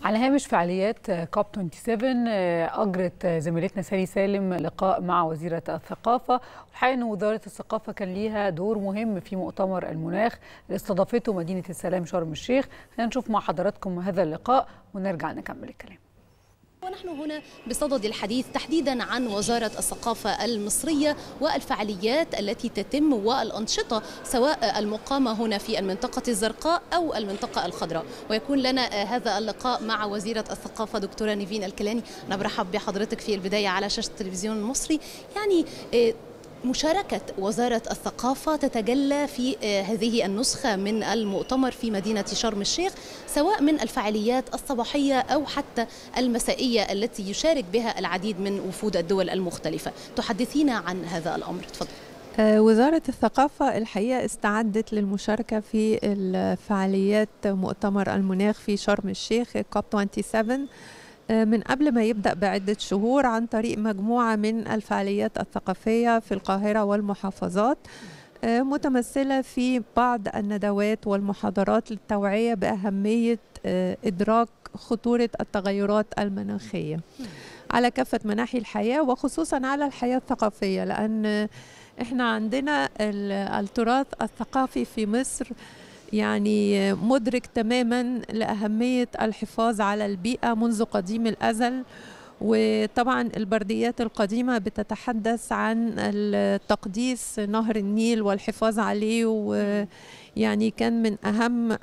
على هامش فعاليات كوب 27 أجرت زميلتنا سالي سالم لقاء مع وزيرة الثقافة والحقيقة أن وزارة الثقافة كان ليها دور مهم في مؤتمر المناخ اللي استضافته مدينة السلام شرم الشيخ خلينا نشوف مع حضراتكم هذا اللقاء ونرجع نكمل الكلام ونحن هنا بصدد الحديث تحديدا عن وزارة الثقافة المصرية والفعاليات التي تتم والأنشطة سواء المقامة هنا في المنطقة الزرقاء أو المنطقة الخضراء ويكون لنا هذا اللقاء مع وزيرة الثقافة دكتورة نيفين الكلاني أنا برحب بحضرتك في البداية على شاشة التلفزيون المصري يعني مشاركة وزارة الثقافة تتجلى في هذه النسخة من المؤتمر في مدينة شرم الشيخ سواء من الفعاليات الصباحية أو حتى المسائية التي يشارك بها العديد من وفود الدول المختلفة تحدثينا عن هذا الأمر تفضل وزارة الثقافة الحقيقة استعدت للمشاركة في الفعاليات مؤتمر المناخ في شرم الشيخ كوب 27 من قبل ما يبدأ بعدة شهور عن طريق مجموعة من الفعاليات الثقافية في القاهرة والمحافظات متمثلة في بعض الندوات والمحاضرات للتوعية بأهمية إدراك خطورة التغيرات المناخية على كافة مناحي الحياة وخصوصا على الحياة الثقافية لأن احنا عندنا التراث الثقافي في مصر يعني مدرك تماما لأهمية الحفاظ على البيئة منذ قديم الأزل وطبعا البرديات القديمة بتتحدث عن تقديس نهر النيل والحفاظ عليه ويعني كان من أهم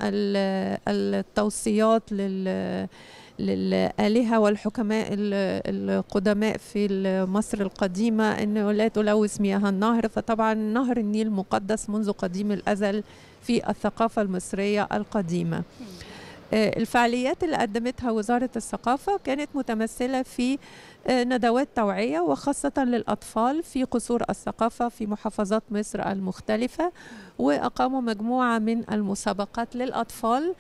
التوصيات لل للآلهة والحكماء القدماء في مصر القديمة أنه لا تلوث مياه النهر فطبعا نهر النيل مقدس منذ قديم الأزل في الثقافة المصرية القديمة الفعاليات اللي قدمتها وزارة الثقافة كانت متمثلة في ندوات توعية وخاصة للأطفال في قصور الثقافة في محافظات مصر المختلفة وأقاموا مجموعة من المسابقات للأطفال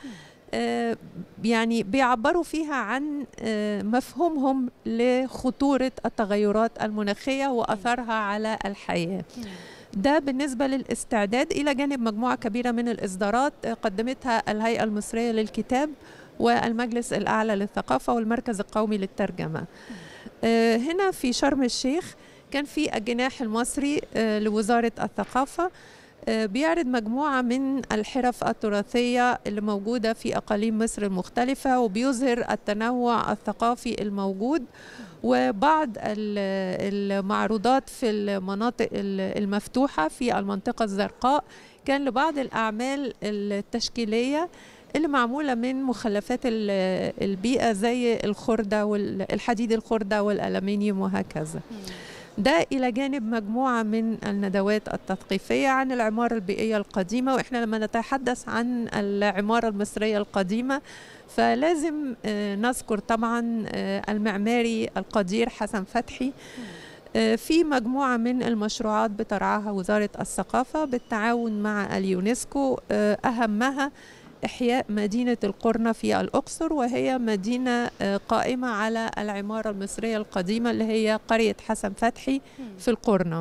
يعني بيعبروا فيها عن مفهومهم لخطورة التغيرات المناخية وأثرها على الحياة ده بالنسبة للاستعداد إلى جانب مجموعة كبيرة من الإصدارات قدمتها الهيئة المصرية للكتاب والمجلس الأعلى للثقافة والمركز القومي للترجمة هنا في شرم الشيخ كان في الجناح المصري لوزارة الثقافة بيعرض مجموعة من الحرف التراثية اللي موجودة في أقاليم مصر المختلفة وبيظهر التنوع الثقافي الموجود وبعض المعروضات في المناطق المفتوحة في المنطقة الزرقاء كان لبعض الأعمال التشكيلية اللي معمولة من مخلفات البيئة زي الخردة والحديد الخردة والألمنيوم وهكذا ده إلى جانب مجموعة من الندوات التثقيفية عن العمارة البيئية القديمة وإحنا لما نتحدث عن العمارة المصرية القديمة فلازم نذكر طبعا المعماري القدير حسن فتحي في مجموعة من المشروعات بترعاها وزارة الثقافة بالتعاون مع اليونسكو أهمها إحياء مدينة القرنة في الأقصر وهي مدينة قائمة على العمارة المصرية القديمة اللي هي قرية حسن فتحي في القرنة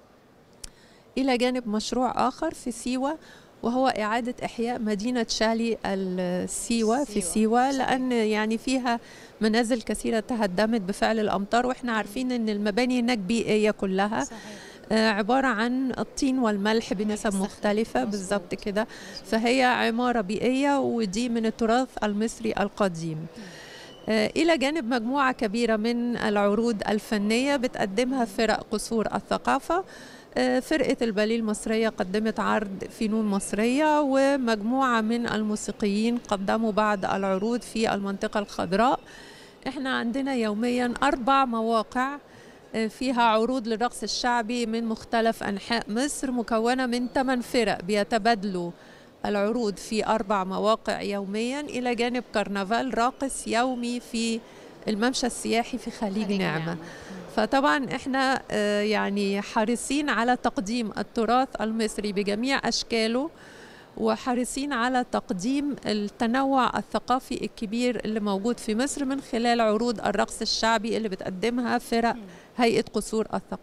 إلى جانب مشروع آخر في سيوة وهو إعادة إحياء مدينة شالي السيوة في سيوة لأن يعني فيها منازل كثيرة تهدمت بفعل الأمطار وإحنا عارفين أن المباني هناك بيئية كلها صحيح. عبارة عن الطين والملح بنسب مختلفة بالضبط كده فهي عمارة بيئية ودي من التراث المصري القديم إلى جانب مجموعة كبيرة من العروض الفنية بتقدمها فرق قصور الثقافة فرقة الباليه المصرية قدمت عرض فنون مصرية ومجموعة من الموسيقيين قدموا بعض العروض في المنطقة الخضراء احنا عندنا يوميا أربع مواقع فيها عروض للرقص الشعبي من مختلف أنحاء مصر مكونة من ثمان فرق بيتبادلوا العروض في أربع مواقع يوميا إلى جانب كرنفال راقص يومي في الممشى السياحي في خليج نعمة, نعمة. فطبعا احنا يعني حريصين على تقديم التراث المصري بجميع أشكاله وحريصين على تقديم التنوع الثقافي الكبير اللي موجود في مصر من خلال عروض الرقص الشعبي اللي بتقدمها فرق هيئة قصور الثقافة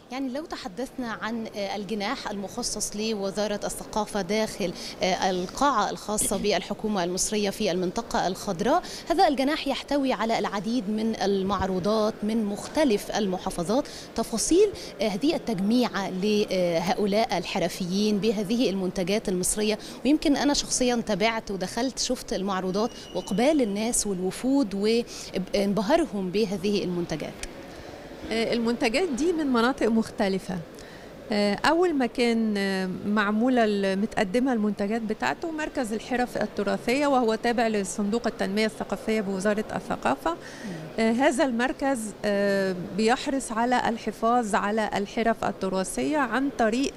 يعني لو تحدثنا عن الجناح المخصص لوزارة الثقافة داخل القاعة الخاصة بالحكومة المصرية في المنطقة الخضراء هذا الجناح يحتوي على العديد من المعروضات من مختلف المحافظات تفاصيل هذه التجميعة لهؤلاء الحرفيين بهذه المنتجات المصرية ويمكن أنا شخصيا تابعت ودخلت شفت المعروضات وإقبال الناس والوفود وانبهارهم بهذه المنتجات المنتجات دي من مناطق مختلفة أول ما كان معمولة متقدمة المنتجات بتاعته مركز الحرف التراثية وهو تابع لصندوق التنمية الثقافية بوزارة الثقافة هذا المركز بيحرص على الحفاظ على الحرف التراثية عن طريق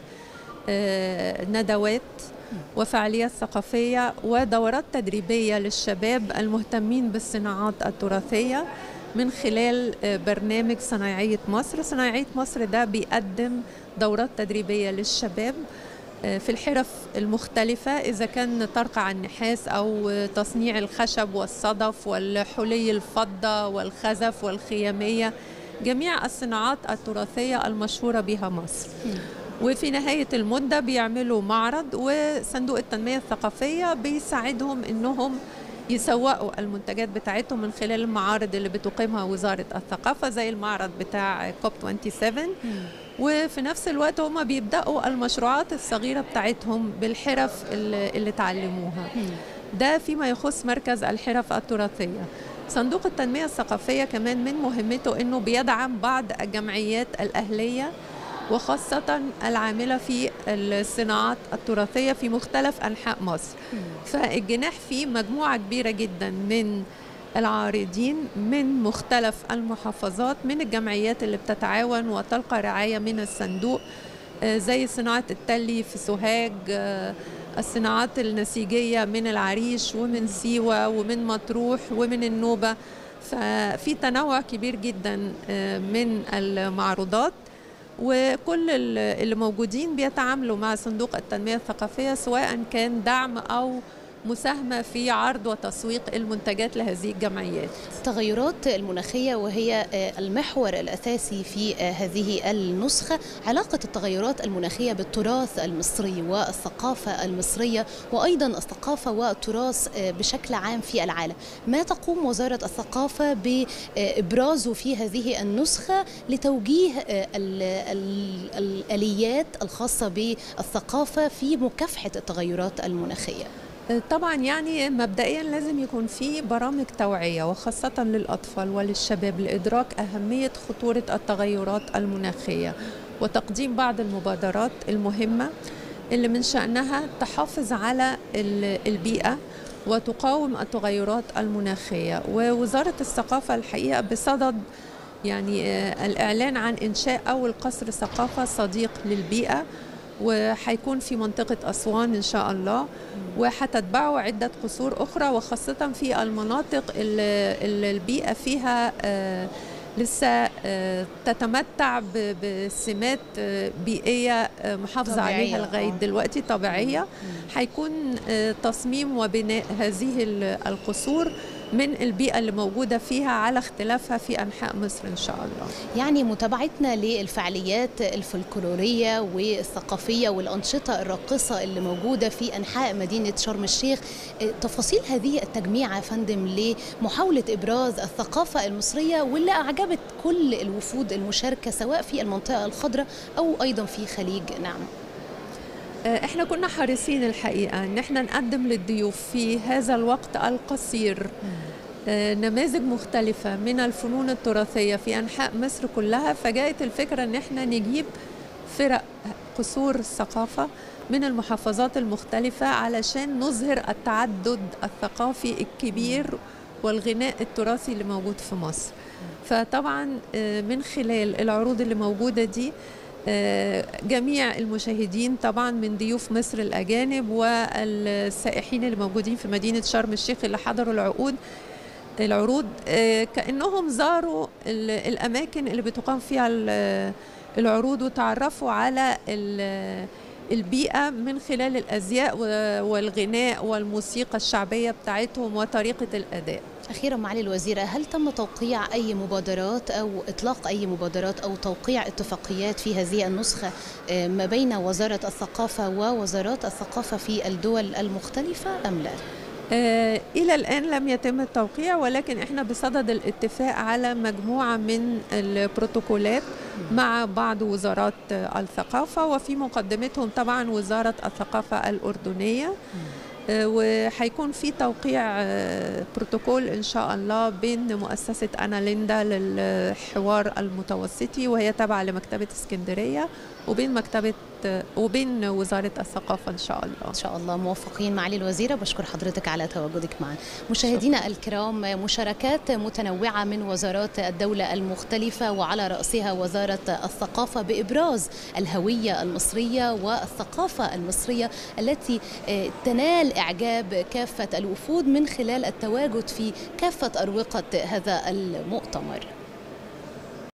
ندوات وفعاليات ثقافية ودورات تدريبية للشباب المهتمين بالصناعات التراثية من خلال برنامج صنايعية مصر صنايعية مصر ده بيقدم دورات تدريبية للشباب في الحرف المختلفة إذا كان طرق على النحاس أو تصنيع الخشب والصدف والحلي الفضة والخزف والخيامية جميع الصناعات التراثية المشهورة بها مصر وفي نهاية المدة بيعملوا معرض وصندوق التنمية الثقافية بيساعدهم إنهم يسوقوا المنتجات بتاعتهم من خلال المعارض اللي بتقيمها وزارة الثقافة زي المعرض بتاع كوب 27 وفي نفس الوقت هم بيبدأوا المشروعات الصغيرة بتاعتهم بالحرف اللي, اللي تعلموها ده فيما يخص مركز الحرف التراثية صندوق التنمية الثقافية كمان من مهمته أنه بيدعم بعض الجمعيات الأهلية وخاصة العاملة في الصناعات التراثية في مختلف أنحاء مصر فالجناح فيه مجموعة كبيرة جدا من العارضين من مختلف المحافظات من الجمعيات اللي بتتعاون وتلقى رعاية من الصندوق زي صناعة التلي في سوهاج الصناعات النسيجية من العريش ومن سيوة ومن مطروح ومن النوبة ففي تنوع كبير جدا من المعروضات وكل اللي موجودين بيتعاملوا مع صندوق التنمية الثقافية سواء كان دعم أو مساهمة في عرض وتسويق المنتجات لهذه الجمعيات التغيرات المناخية وهي المحور الأساسي في هذه النسخة علاقة التغيرات المناخية بالتراث المصري والثقافة المصرية وأيضا الثقافة والتراث بشكل عام في العالم ما تقوم وزارة الثقافة بإبرازه في هذه النسخة لتوجيه الآليات الخاصة بالثقافة في مكافحة التغيرات المناخية طبعا يعني مبدئيا لازم يكون في برامج توعية وخاصة للأطفال وللشباب لإدراك أهمية خطورة التغيرات المناخية وتقديم بعض المبادرات المهمة اللي من شأنها تحافظ على البيئة وتقاوم التغيرات المناخية ووزارة الثقافة الحقيقة بصدد يعني الإعلان عن إنشاء أول قصر ثقافة صديق للبيئة وحيكون في منطقة أسوان إن شاء الله وحتتبعه عدة قصور أخرى وخاصة في المناطق اللي البيئة فيها لسه تتمتع بسمات بيئية محافظة طبيعية. عليها لغاية دلوقتي طبيعية حيكون تصميم وبناء هذه القصور من البيئة اللي موجودة فيها على اختلافها في أنحاء مصر إن شاء الله يعني متابعتنا للفعاليات الفلكلورية والثقافية والأنشطة الراقصة اللي موجودة في أنحاء مدينة شرم الشيخ تفاصيل هذه التجميعة يا فندم لمحاولة إبراز الثقافة المصرية واللي أعجبت كل الوفود المشاركة سواء في المنطقة الخضراء أو أيضا في خليج نعم احنا كنا حريصين الحقيقة ان احنا نقدم للضيوف في هذا الوقت القصير نماذج مختلفة من الفنون التراثية في أنحاء مصر كلها فجاءت الفكرة ان احنا نجيب فرق قصور الثقافة من المحافظات المختلفة علشان نظهر التعدد الثقافي الكبير والغناء التراثي اللي موجود في مصر فطبعا من خلال العروض اللي موجودة دي جميع المشاهدين طبعا من ضيوف مصر الأجانب والسائحين اللي موجودين في مدينة شرم الشيخ اللي حضروا العقود العروض كأنهم زاروا الأماكن اللي بتقام فيها العروض وتعرفوا على البيئة من خلال الأزياء والغناء والموسيقى الشعبية بتاعتهم وطريقة الأداء أخيرا معالي الوزيرة هل تم توقيع أي مبادرات أو إطلاق أي مبادرات أو توقيع اتفاقيات في هذه النسخة ما بين وزارة الثقافة ووزارات الثقافة في الدول المختلفة أم لا؟ آه إلى الآن لم يتم التوقيع ولكن إحنا بصدد الاتفاق على مجموعة من البروتوكولات مع بعض وزارات الثقافة وفي مقدمتهم طبعا وزارة الثقافة الأردنية وهيكون في توقيع بروتوكول ان شاء الله بين مؤسسه انا ليندا للحوار المتوسطي وهي تابعه لمكتبه اسكندريه وبين مكتبه وبين وزاره الثقافه ان شاء الله ان شاء الله موفقين معالي الوزيره بشكر حضرتك على تواجدك معنا مشاهدينا الكرام مشاركات متنوعه من وزارات الدوله المختلفه وعلى راسها وزاره الثقافه بابراز الهويه المصريه والثقافه المصريه التي تنال اعجاب كافه الوفود من خلال التواجد في كافه اروقه هذا المؤتمر